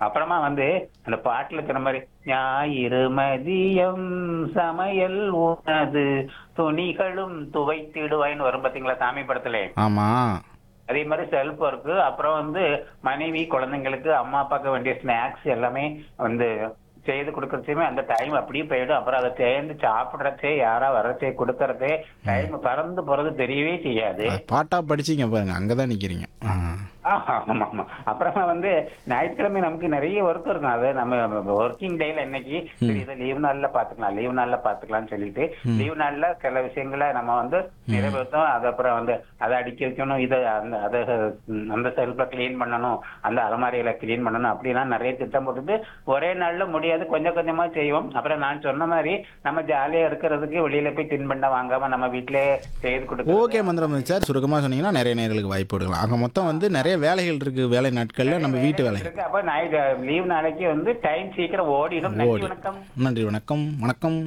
அப்புறமா வந்து அந்த பாட்டுல இருக்கிற மாதிரி ஞாயிறு மதியம் சமையல் உனது துணிகளும் துவைத்திடுவாய்ன்னு வரும் பாத்தீங்களா சாமி படத்துல ஆமாம் அதே மாதிரி செல்ஃப் ஒர்க்கு அப்புறம் வந்து மனைவி குழந்தைங்களுக்கு அம்மா அப்பாக்கு வேண்டிய ஸ்நாக்ஸ் எல்லாமே வந்து செய்து கொடுக்கறதுமே அந்த டைம் அப்படியே போயிடும் அப்புறம் அதை சேர்ந்து சாப்பிடுறதே யாரா வர்றதே கொடுக்கறதே டைம் பறந்து போறது தெரியவே செய்யாது பாட்டாக படிச்சீங்க பாருங்க அங்கே தான் நிற்கிறீங்க ஆமா ஆமா ஆமா அப்புறமா வந்து ஞாயிற்றுக்கிழமை நமக்கு நிறைய ஒர்க் இருக்கும் அது நம்ம ஒர்க்கிங் டேல இன்னைக்கு சரி இதை லீவ் நாள்ல பாத்துக்கலாம் லீவ் நாள்ல பாத்துக்கலாம்னு சொல்லிட்டு லீவ் நாள்ல சில விஷயங்களை நம்ம வந்து நிறைவேற்றோம் அது அப்புறம் வந்து அதை அடிக்க வைக்கணும் இதை அந்த அதை ம், அந்த செல்ஃப கிளீன் பண்ணணும் அந்த அலமாரிகளை கிளீன் பண்ணணும் அப்படிலாம் நிறைய திட்டம் போட்டுட்டு ஒரே நாள்ல முடியாது கொஞ்சம் கொஞ்சமா செய்வோம் அப்புறம் நான் சொன்ன மாதிரி நம்ம ஜாலியா இருக்கிறதுக்கு வெளியில போய் தின்பண்டம் வாங்காம நம்ம வீட்டிலேயே செய்து கொடுக்க ஓகே மந்திரம் சார் சுருக்கமாக சொன்னீங்கன்னா நிறைய நேர்களுக்கு வாய்ப்பு கொடுக்கலாம் ஆக மொத்தம் வந்து நிறைய வேலைகள் இருக்குது வேலை நாட்களில் நம்ம வீட்டு வேலைகள் இருக்கு அப்ப நைட் லீவ் நாளைக்கு வந்து டைம் சீக்கிரம் ஓடிடும் நன்றி ஓடி வணக்கம் நன்றி வணக்கம் வணக்கம்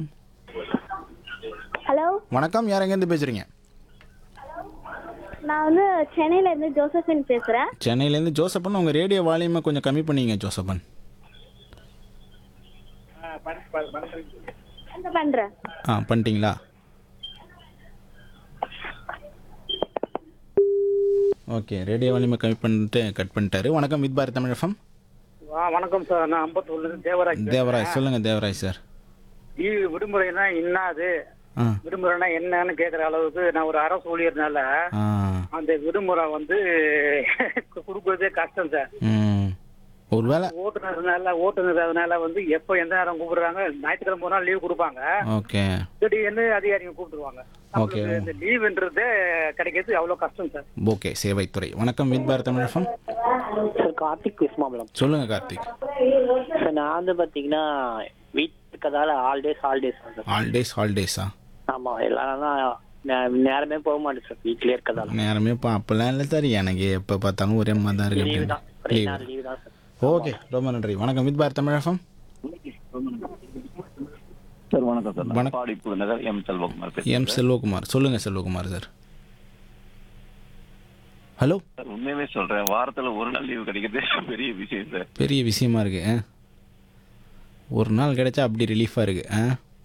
ஹலோ வணக்கம் யார் எங்கேருந்து பேசுகிறீங்க நான் வந்து சென்னையில இருந்து ஜோசபின் பேசுறேன் சென்னையிலேருந்து ஜோசப்பன் உங்கள் ரேடியோ வால்யூமை கொஞ்சம் கம்மி பண்ணிங்க ஜோசப்பன் என்ன பண்றேன் ஆ பண்ணிட்டீங்களா ஓகே ரேடியோ வால்யூமை கம்மி பண்ணிட்டு கட் பண்ணிட்டாரு வணக்கம் வித் பாரத் தமிழ் எஃப்எம் ஆ வணக்கம் சார் நான் அம்பத்தூர்ல இருந்து தேவராஜ் தேவராஜ் சொல்லுங்கள் தேவராஜ் சார் லீவு விடுமுறைனா என்னது ஆ விடுமுறைனா என்னன்னு கேக்குற அளவுக்கு நான் ஒரு அரசு ஊழியர்னால ஆ அந்த விடுமுறை வந்து கொடுக்கறதே கஷ்டம் சார் ம் ஒருவேளை ஓட்டுநர்னால ஓட்டுநர் அதனால வந்து எப்போ எந்த நேரம் கூப்பிடுறாங்க ஞாயிற்றுக்கிழமை ஒரு நாள் லீவு கொடுப்பாங்க ஓகே திடீர்னு அதிகாரிங்க கூப்பிட்டுருவாங்க Okay. நம்மளுக்கு இந்த லீவுன்றதே கிடைக்கிறது அவ்வளவு கஷ்டம் சார் ஓகே சேவைத்துறை வணக்கம் with Bharat Tamil FM sir Karthik விஸ்மாபலம் சொல்லுங்கள் கார்த்திக் சார் நான் வந்து பார்த்தீங்கன்னா வீட்டுக்கு இருக்கதால ஹாலிடேஸ் ஹாலிடேஸ் சார் ஹாலிடேஸ் ஹாலிடேஸா ஆமாம் எல்லாரும் தான் நே- நேரமே போக மாட்டேன் சார் வீட்டிலே இருக்கதால நேரமே இப்போ அப்போல்லாம் இல்லை சார் எனக்கு எப்போ பார்த்தாலும் ஒரே மாதிரி தான் லீவு இருக்கு தான் ஒரே லீவ் நாள் லீவு தான் சார் ஓகே ரொம்ப நன்றி வணக்கம் with Bharat Tamil FM sir வணக்கம் சார் நான் வணக்கம். பாடிப்பு நகர் எம் செல்வகுமார் பேசுறேன் எம் செல்வகுமார் சொல்லுங்கள் செல்வகுமார் சார் ஹலோ சார் உண்மையாவே சொல்றேன் வாரத்துல ஒரு நாள் லீவு கிடைக்கிறதே பெரிய விஷயம் சார் பெரிய விஷயமா இருக்கு ஆ? ஒரு நாள் கிடைச்சா அப்படி ரிலீஃபாக இருக்கு ஆ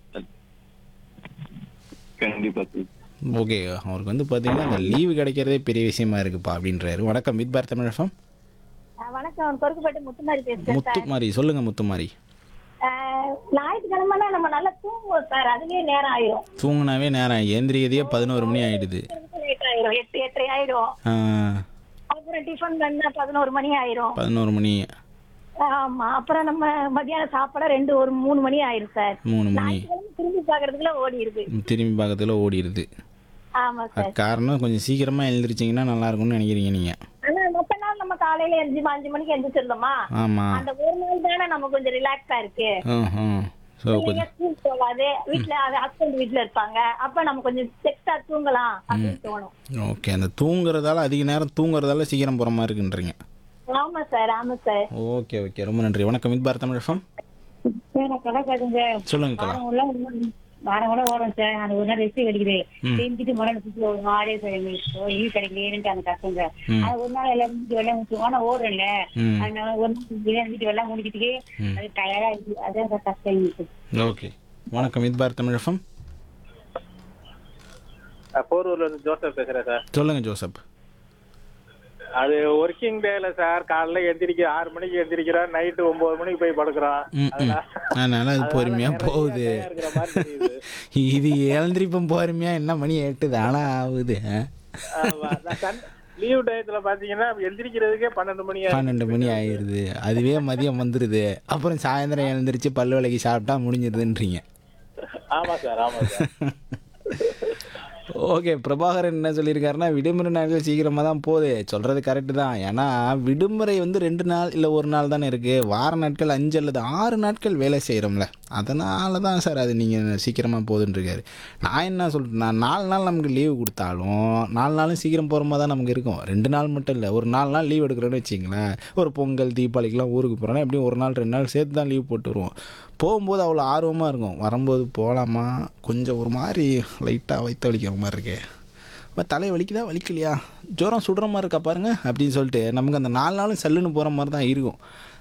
கண்டிப்பா சார் ஓகே அவருக்கு வந்து பார்த்தீங்கன்னா அந்த லீவு கிடைக்கிறதே பெரிய விஷயமா இருக்குப்பா அப்படின்றாரு வணக்கம் வித் பாரத் தமிழ் எஃப்எம் வணக்கம் கொருக்குப்பட்டு முத்துமாரி பேசுறேன் முத்துமாரி சொல்லுங்க முத்துமாரி ஆஹ், ஞாயிற்றுக்கிழமைனா நம்ம நல்லா தூங்குவோம் சார் அதுவே நேரம் ஆயிரும் தூங்குனாவே நேரம் ஏந்திரிக்கதையே பதினோரு மணி ஆயிடுது லேட் ஆயிரும் எட்டு எட்டரை ஆயிடும் ஆ, அப்புறம் டிஃபன் பண்ணா பதினோரு மணி ஆயிரும் பதினோரு மணி ஆமா அப்புறம் நம்ம மத்தியானம் சாப்பிட ரெண்டு ஒரு மூணு மணி ஆயிரும் சார் மூணு மணி ஞாயிற்றுக்கிழமை திரும்பி பாக்குறதுக்குள்ள ஓடி இருக்கு திரும்பி பக்கத்தில் ஓடிடுது ஆமா சார் அது காரணம் கொஞ்சம் சீக்கிரமாக எழுந்திரிச்சிங்கன்னா நல்லா இருக்கும்னு நினைக்கிறீங்க நீங்கள் ஆனா மத்த நாள் நம்ம காலையில அஞ்சு அஞ்சு மணிக்கு எந்திரிச்சிருந்தோமா ஆமாம் அந்த ஒரு நாள் தானே நம்ம கொஞ்சம் ரிலாக்ஸா இருக்கு ம் ஸோ நீங்க கொஞ்சம் ஸ்கூல் போகாது வீட்ல ஹஸ்பண்ட் வீட்ல இருப்பாங்க அப்ப நம்ம கொஞ்சம் எக்ஸ்ட்ரா தூங்கலாம் அப்படின்னு தோணும் ஓகே அந்த தூங்குறதால அதிக நேரம் தூங்குறதால சீக்கிரம் போகிற மாதிரி இருக்குன்றீங்க ஆமா சார் ஆமா சார் ஓகே ஓகே ரொம்ப நன்றி வணக்கம் வித் பாரத் தமிழ் எஃப்எம் நான் கடை கேட்டுங்க சொல்லுங்க கலா வாரம் கூட ஓடும் சார் அந்த ஒரு நாள் ரெஸ்ட் கிடைக்குது ம். செஞ்சுட்டு முதல்ல சுற்றி ஒரு நாளே லீவ் கிடைக்கலையேன்ட்டு அந்த கஷ்டம் சார் ம். அது ஒரு நாள் எல்லாம் முடிச்சு வெள்ளம் முடிச்சு ஆனா ஓடுறேன்ல ம் அதனால ஒரு நாள் வீட்டு வெள்ளம் முடிக்கிறதுக்கு ம். அது டயர்டா இருக்கு அதான் சார் கஷ்டம் எங்களுக்கு ஓகே வணக்கம் வித் பாரத் தமிழ் எஃப்எம் போரூர்ல இருந்து ஜோசப் பேசுறேன் சார் சொல்லுங்க ஜோசப் அது ஒர்க்கிங் டேல சார் காலைல எந்திரிக்க ஆறு மணிக்கு எந்திரிக்கிறோம் நைட்டு ஒன்பது மணிக்கு போய் படுக்கிறோம் ம் ம் அதனால அது பொறுமையாக போகுது இருக்கிற மாதிரி தெரியுது இது எழுந்திரிப்போம் பொறுமையாக என்ன மணி எட்டு தானே ஆகுது ஆ? லீவ் டயத்துல பாத்தீங்கன்னா எந்திரிக்கிறதுக்கே பன்னெண்டு மணி ஆயிடும். பன்னெண்டு மணி ஆயிடுது அதுவே மதியம் வந்துடுது அப்புறம் சாயந்தரம் எழுந்திரிச்சு பல்லு விளக்கி சாப்பிட்டா முடிஞ்சிருதுன்றீங்க ஆமா சார் ஆமா சார் ஓகே பிரபாகரன் என்ன சொல்லியிருக்காருன்னா விடுமுறை நாட்கள் சீக்கிரமாக தான் போகுது சொல்கிறது கரெக்டு தான் ஏன்னா விடுமுறை வந்து ரெண்டு நாள் இல்லை ஒரு நாள் தானே இருக்குது வார நாட்கள் அஞ்சு அல்லது ஆறு நாட்கள் வேலை செய்கிறோம்ல அதனால தான் சார் அது நீங்கள் சீக்கிரமாக போகுதுன்றிருக்காரு நான் என்ன சொல்கிறேன் நான் நாலு நாள் நமக்கு லீவு கொடுத்தாலும் நாலு நாளும் சீக்கிரம் போகிற மாதிரி தான் நமக்கு இருக்கும் ரெண்டு நாள் மட்டும் இல்லை ஒரு நாலு நாள் லீவ் எடுக்கிறோன்னு வச்சிங்களேன் ஒரு பொங்கல் தீபாவளிக்கெலாம் ஊருக்கு போகிறோன்னா எப்படியும் ஒரு நாள் ரெண்டு நாள் சேர்த்து தான் லீவ் போட்டு வருவோம் போகும்போது அவ்வளோ ஆர்வமாக இருக்கும் வரும்போது போகலாமா கொஞ்சம் ஒரு மாதிரி லைட்டாக வயிற்று வலிக்கிற மாதிரி இருக்கே இப்போ தலை வலிக்குதா வலிக்கலையா ஜுரம் சுடுற மாதிரி இருக்கா பாருங்க அப்படின்னு சொல்லிட்டு நமக்கு அந்த நாலு நாளும் சல்லுன்னு போகிற மாதிரி தான் இருக்கும்